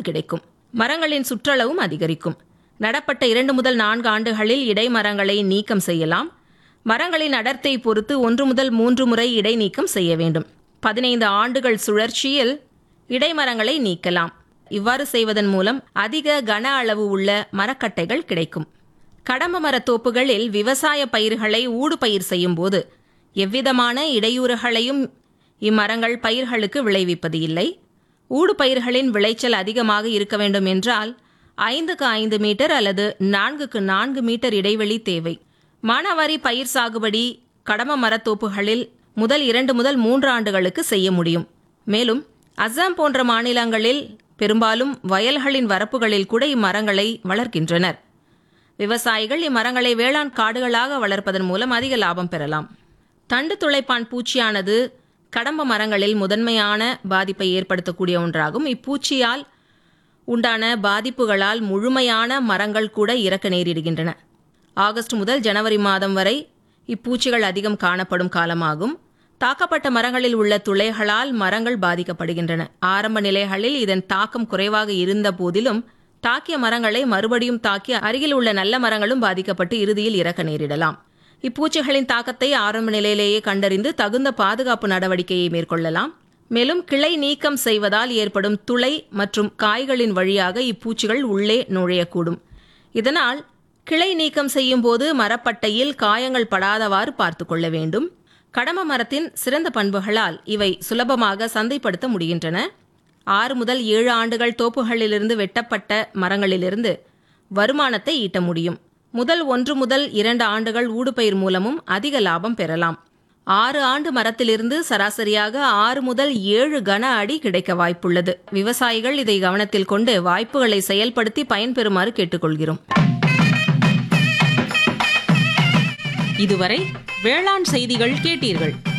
கிடைக்கும் மரங்களின் சுற்றளவும் அதிகரிக்கும் நடப்பட்ட இரண்டு முதல் நான்கு ஆண்டுகளில் இடைமரங்களை நீக்கம் செய்யலாம் மரங்களின் அடர்த்தை பொறுத்து ஒன்று முதல் மூன்று முறை இடைநீக்கம் செய்ய வேண்டும் பதினைந்து ஆண்டுகள் சுழற்சியில் இடைமரங்களை நீக்கலாம் இவ்வாறு செய்வதன் மூலம் அதிக கன அளவு உள்ள மரக்கட்டைகள் கிடைக்கும் கடம்ப மரத் தோப்புகளில் விவசாய பயிர்களை ஊடுபயிர் செய்யும் போது எவ்விதமான இடையூறுகளையும் இம்மரங்கள் பயிர்களுக்கு விளைவிப்பது இல்லை ஊடுபயிர்களின் விளைச்சல் அதிகமாக இருக்க வேண்டும் என்றால் ஐந்துக்கு ஐந்து மீட்டர் அல்லது நான்குக்கு நான்கு மீட்டர் இடைவெளி தேவை மானாவாரி பயிர் சாகுபடி கடம மரத்தோப்புகளில் முதல் இரண்டு முதல் மூன்று ஆண்டுகளுக்கு செய்ய முடியும் மேலும் அஸ்ஸாம் போன்ற மாநிலங்களில் பெரும்பாலும் வயல்களின் வரப்புகளில் கூட இம்மரங்களை வளர்க்கின்றனர் விவசாயிகள் இம்மரங்களை வேளாண் காடுகளாக வளர்ப்பதன் மூலம் அதிக லாபம் பெறலாம் தண்டு துளைப்பான் பூச்சியானது கடம்ப மரங்களில் முதன்மையான பாதிப்பை ஏற்படுத்தக்கூடிய ஒன்றாகும் இப்பூச்சியால் உண்டான பாதிப்புகளால் முழுமையான மரங்கள் கூட இறக்க நேரிடுகின்றன ஆகஸ்ட் முதல் ஜனவரி மாதம் வரை இப்பூச்சிகள் அதிகம் காணப்படும் காலமாகும் தாக்கப்பட்ட மரங்களில் உள்ள துளைகளால் மரங்கள் பாதிக்கப்படுகின்றன ஆரம்ப நிலைகளில் இதன் தாக்கம் குறைவாக இருந்த போதிலும் தாக்கிய மரங்களை மறுபடியும் தாக்கி அருகில் உள்ள நல்ல மரங்களும் பாதிக்கப்பட்டு இறுதியில் இறக்க நேரிடலாம் இப்பூச்சிகளின் தாக்கத்தை ஆரம்ப நிலையிலேயே கண்டறிந்து தகுந்த பாதுகாப்பு நடவடிக்கையை மேற்கொள்ளலாம் மேலும் கிளை நீக்கம் செய்வதால் ஏற்படும் துளை மற்றும் காய்களின் வழியாக இப்பூச்சிகள் உள்ளே நுழையக்கூடும் இதனால் கிளை நீக்கம் செய்யும் போது மரப்பட்டையில் காயங்கள் படாதவாறு பார்த்து கொள்ள வேண்டும் கடம மரத்தின் சிறந்த பண்புகளால் இவை சுலபமாக சந்தைப்படுத்த முடிகின்றன ஆறு முதல் ஏழு ஆண்டுகள் தோப்புகளிலிருந்து வெட்டப்பட்ட மரங்களிலிருந்து வருமானத்தை ஈட்ட முடியும் முதல் ஒன்று முதல் இரண்டு ஆண்டுகள் ஊடுபயிர் மூலமும் அதிக லாபம் பெறலாம் ஆறு ஆண்டு மரத்திலிருந்து சராசரியாக ஆறு முதல் ஏழு கன அடி கிடைக்க வாய்ப்புள்ளது விவசாயிகள் இதை கவனத்தில் கொண்டு வாய்ப்புகளை செயல்படுத்தி பயன்பெறுமாறு கேட்டுக்கொள்கிறோம் இதுவரை வேளாண் செய்திகள் கேட்டீர்கள்